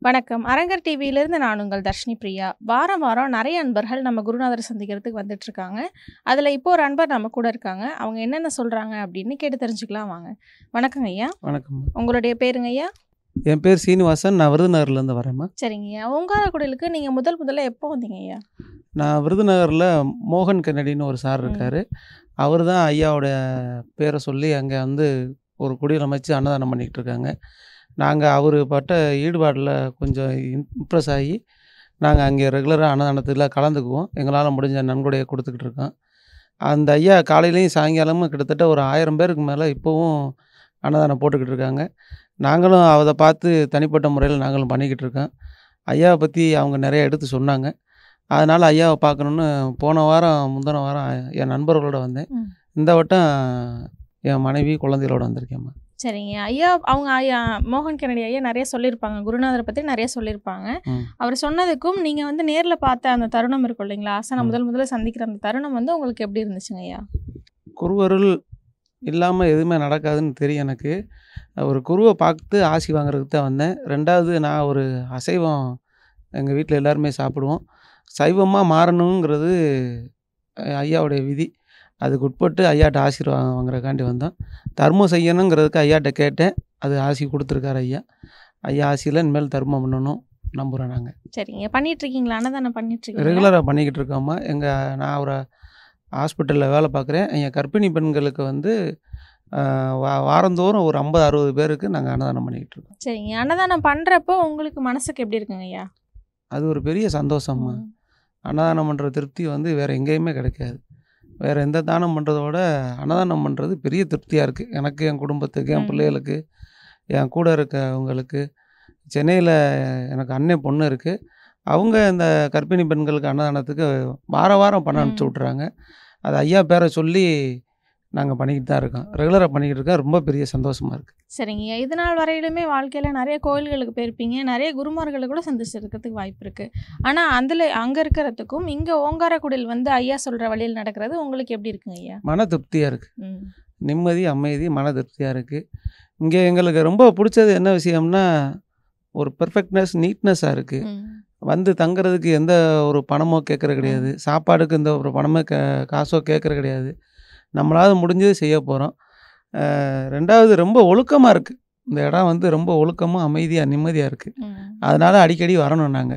வணக்கம் அரங்கர் டிவியிலிருந்து நான் உங்கள் தர்ஷினி பிரியா வாரம் வாரம் நிறைய அன்பர்கள் நம்ம குருநாதரை சந்திக்கிறதுக்கு வந்துட்டு இருக்காங்க அதில் இப்போ ஒரு அன்பர் நம்ம கூட இருக்காங்க அவங்க என்னென்ன சொல்கிறாங்க அப்படின்னு கேட்டு தெரிஞ்சுக்கலாம் வாங்க வணக்கங்க ஐயா வணக்கம் உங்களுடைய பேருங்க ஐயா என் பேர் சீனிவாசன் நான் விருதுநகர்லேருந்து வரேம்மா சரிங்க ஐயா ஓங்காரக்குடிலுக்கு நீங்கள் முதல் முதல்ல எப்போ வந்தீங்க ஐயா நான் விருதுநகரில் மோகன் கென்னடின்னு ஒரு சார் இருக்கார் அவர் தான் ஐயாவோட பேரை சொல்லி அங்கே வந்து ஒரு குடியில் அமைச்சு அன்னதானம் பண்ணிக்கிட்டு இருக்காங்க நாங்கள் அவர் பட்ட ஈடுபாடில் கொஞ்சம் இம்ப்ரெஸ் ஆகி நாங்கள் அங்கே ரெகுலராக அன்னதானத்தில் கலந்துக்குவோம் எங்களால் முடிஞ்ச நன்கொடையை கொடுத்துக்கிட்டு இருக்கோம் அந்த ஐயா காலையிலையும் சாயங்காலமும் கிட்டத்தட்ட ஒரு ஆயிரம் பேருக்கு மேலே இப்போவும் அன்னதானம் போட்டுக்கிட்டு இருக்காங்க நாங்களும் அதை பார்த்து தனிப்பட்ட முறையில் நாங்களும் பண்ணிக்கிட்டு இருக்கோம் ஐயாவை பற்றி அவங்க நிறைய எடுத்து சொன்னாங்க அதனால் ஐயாவை பார்க்கணுன்னு போன வாரம் முந்தின வாரம் என் நண்பர்களோட வந்தேன் ம். இந்த வட்டம் என் மனைவி குழந்தைகளோட வந்திருக்கேம்மா சரிங்க ஐயா அவங்க ஐயா மோகன் கென்னடி ஐயா நிறைய சொல்லியிருப்பாங்க குருநாதரை பற்றி நிறைய சொல்லியிருப்பாங்க ம். அவர் சொன்னதுக்கும் நீங்கள் வந்து நேரில் பார்த்த அந்த தருணம் இருக்கும் இல்லைங்களா ஆசனை ம். முதல் முதல்ல சந்திக்கிற அந்த தருணம் வந்து உங்களுக்கு எப்படி இருந்துச்சுங்க ஐயா குருவருள் இல்லாமல் எதுவுமே நடக்காதுன்னு தெரியும் எனக்கு ஒரு குருவை பார்த்து ஆசி வாங்குறதுக்கு தான் வந்தேன் ரெண்டாவது நான் ஒரு அசைவம் எங்கள் வீட்டில் எல்லாருமே சாப்பிடுவோம் சைவமாக மாறணுங்கிறது அஹ், ஐயாவுடைய விதி அதுக்கு உட்பட்டு ஐயாட்ட ஆசீர்வாதம் வாங்குறதுக்காண்டி வந்தோம் தர்மம் செய்யணுங்கிறதுக்கு ஐயாட்ட கேட்டேன் அது ஆசி கொடுத்துருக்காரு ஐயா ஐயா ஆசியில் இனிமேல் தர்மம் பண்ணணும் நம்புகிறோம் நாங்கள் சரிங்க பண்ணிட்டு இருக்கீங்களா அன்னதானம் பண்ணிட்டு இருக்கீங்களா ரெகுலராக பண்ணிக்கிட்டு இருக்கோம்மா எங்கள் நான் ஒரு ஹாஸ்பிட்டலில் வேலை பார்க்குறேன் எங்கள் கர்ப்பிணி பெண்களுக்கு வந்து ஆஹ், வா வாரந்தோறும் ஒரு ஐம்பது அறுபது பேருக்கு நாங்கள் அன்னதானம் பண்ணிக்கிட்டு இருக்கோம் சரிங்க அன்னதானம் பண்றப்போ உங்களுக்கு மனசுக்கு எப்படி இருக்குங்க ஐயா அது ஒரு பெரிய சந்தோஷம்மா அன்னதானம் பண்ணுற திருப்தி வந்து வேறு எங்கேயுமே கிடைக்காது வேறு எந்த தானம் பண்ணுறதோட அன்னதானம் பண்ணுறது பெரிய திருப்தியாக இருக்குது எனக்கு என் குடும்பத்துக்கு என் ம். பிள்ளைகளுக்கு என் கூட இருக்கவங்களுக்கு சென்னையில் எனக்கு அண்ணன் பொண்ணு இருக்குது அவங்க இந்த கர்ப்பிணி பெண்களுக்கு அன்னதானத்துக்கு வார வாரம் பணம் அனுப்பிச்சி ம். விட்றாங்க அது ஐயா பேரை சொல்லி நாங்கள் பண்ணிக்கிட்டு தான் இருக்கோம் ரெகுலராக பண்ணிக்கிட்டு இருக்கோம் ரொம்ப பெரிய சந்தோஷமாக இருக்குது சரிங்க ஐயா. இது நாள் வரையிலுமே வாழ்க்கையில நிறைய கோயில்களுக்கு போயிருப்பீங்க நிறைய குருமார்களை கூட சந்திச்சிருக்கிறதுக்கு வாய்ப்பு இருக்கு ஆனா அதுல அங்க இருக்கிறதுக்கும் இங்க ஓங்காரக்குடில் வந்து ஐயா சொல்ற வழியில் நடக்கிறது உங்களுக்கு எப்படி இருக்குங்க ஐயா மன திருப்தியாக இருக்குது ம். நிம்மதி அமைதி மன திருப்தியாக இருக்குது இங்கே எங்களுக்கு ரொம்ப பிடிச்சது என்ன விஷயம்னா ஒரு பெர்ஃபெக்ட்னஸ் நீட்னஸாக இருக்குது ம். வந்து தங்குறதுக்கு எந்த ஒரு பணமோ கேட்குறது கிடையாது சாப்பாடுக்கு இந்த ஒரு பணமோ கே காசோ கேட்குறது கிடையாது நம்மளால் முடிஞ்சது செய்ய போகிறோம் ரெண்டாவது ரொம்ப ஒழுக்கமாக இருக்குது இந்த இடம் வந்து ரொம்ப ஒழுக்கமாக அமைதியாக நிம்மதியாக இருக்குது ம். அதனால் அடிக்கடி வரணும் நாங்கள்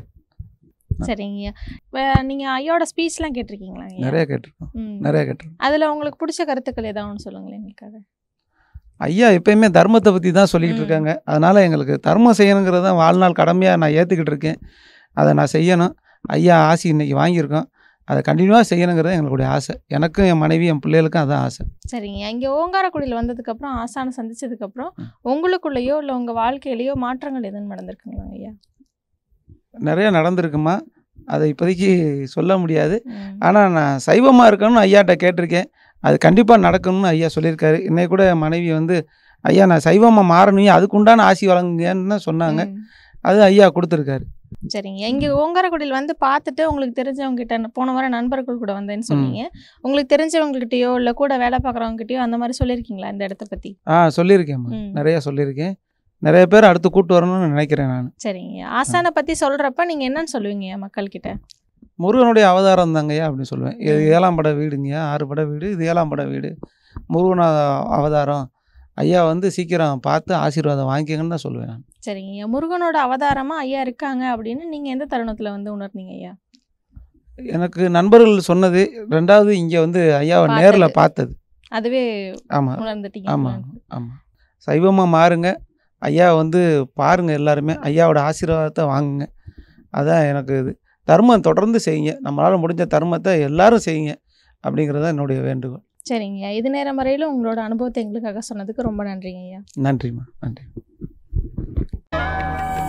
சரிங்க ஐயா. வே- நீங்க ஐயாவோட ஸ்பீச்லாம் கேட்டிருக்கீங்களா ஐயா? நிறைய கேட்டிருக்கோம் ம். நிறைய கேட்டிருக்கோம் அதுல உங்களுக்கு பிடிச்ச கருத்துக்கள் ஏதாவது ஒன்று சொல்லுங்களேன் எங்களுக்காக ஐயா எப்பயுமே தர்மத்தை பற்றி தான் சொல்லிக்கிட்டு ம். இருக்காங்க அதனால் எங்களுக்கு தர்மம் செய்யணுங்கிறது தான் வாழ்நாள் கடமையாக நான் ஏற்றுக்கிட்டு இருக்கேன் அதை நான் செய்யணும் ஐயா ஆசி இன்னைக்கு வாங்கியிருக்கோம் அதை கண்டினியூவாக செய்யணுங்கிறது எங்களுடைய ஆசை எனக்கும் என் மனைவி என் பிள்ளைகளுக்கும் அதான் ஆசை சரிங்க இங்கே ஓங்காரக்குடியில் வந்ததுக்கு அப்புறம் ஆசானை சந்திச்சதுக்கு அப்புறம் ம். உங்களுக்குள்ளேயோ இல்லை உங்க வாழ்க்கையிலயோ மாற்றங்கள் எதுவும் நடந்திருக்குங்களாங்க ஐயா நிறைய நடந்திருக்குமா அதை இப்போதைக்கு சொல்ல முடியாது ம். ஆனால் நான் சைவமாக இருக்கணும்னு ஐயாட்ட கேட்டிருக்கேன் அது கண்டிப்பாக நடக்கணும்னு ஐயா சொல்லியிருக்காரு இன்னைக்கு கூட என் மனைவி வந்து ஐயா நான் சைவமாக மாறணும் அதுக்குண்டான ஆசி வழங்குங்கன்னு தான் சொன்னாங்க ம். அது ஐயா கொடுத்துருக்காரு சரிங்க இங்கே ஓங்காரக்குடியில் வந்து பார்த்துட்டு உங்களுக்கு தெரிஞ்சவங்க கிட்ட போன வாரம் நண்பர்கள் கூட வந்தேன்னு சொன்னீங்க உங்களுக்கு தெரிஞ்சவங்ககிட்டயோ இல்லை கூட வேலை பார்க்குறவங்ககிட்டயோ அந்த மாதிரி சொல்லியிருக்கீங்களா இந்த இடத்த பற்றி ஆ சொல்லியிருக்கேம்மா ம். நிறையா சொல்லியிருக்கேன் நிறைய பேர் அடுத்து கூட்டு வரணும்னு நினைக்கிறேன் நான் சரிங்க ஆசானை பற்றி சொல்கிறப்ப நீங்கள் என்னன்னு சொல்லுவீங்க மக்கள்கிட்ட முருகனுடைய அவதாரம் தாங்கய்யா அப்படின்னு சொல்லுவேன் இது ம். ஏழாம் பட வீடுங்கய்யா ஆறு பட வீடு இது ஏழாம் பட வீடு முருகன் அவதாரம் ஐயா வந்து சீக்கிரம் பார்த்து ஆசீர்வாதம் வாங்கிக்கங்கன்னு தான் சொல்லுவேன் நான் சரிங்க ஐயா முருகனோட அவதாரமாக ஐயா இருக்காங்க அப்படின்னு நீங்கள் எந்த தருணத்தில் வந்து உணர்ந்தீங்க ஐயா எனக்கு நண்பர்கள் சொன்னது ரெண்டாவது இங்கே வந்து ஐயாவை நேரில் பார்த்தது அதுவே ஆமாம் உணர்ந்துட்டீங்க ஆமாம் ஆமாம் சைவமாக மாறுங்க ஐயா வந்து பாருங்க எல்லாருமே ஐயாவோட ஆசீர்வாதத்தை வாங்குங்க அதான் எனக்கு இது தர்மம் தொடர்ந்து செய்யுங்க நம்மளால் முடிஞ்ச தர்மத்தை எல்லாரும் செய்யுங்க அப்படிங்கிறது தான் என்னுடைய வேண்டுகோள் சரிங்க ஐயா இது நேரம் வரையிலும் உங்களோட அனுபவத்தை எங்களுக்காக சொன்னதுக்கு ரொம்ப நன்றிங்க ஐயா நன்றிம்மா நன்றி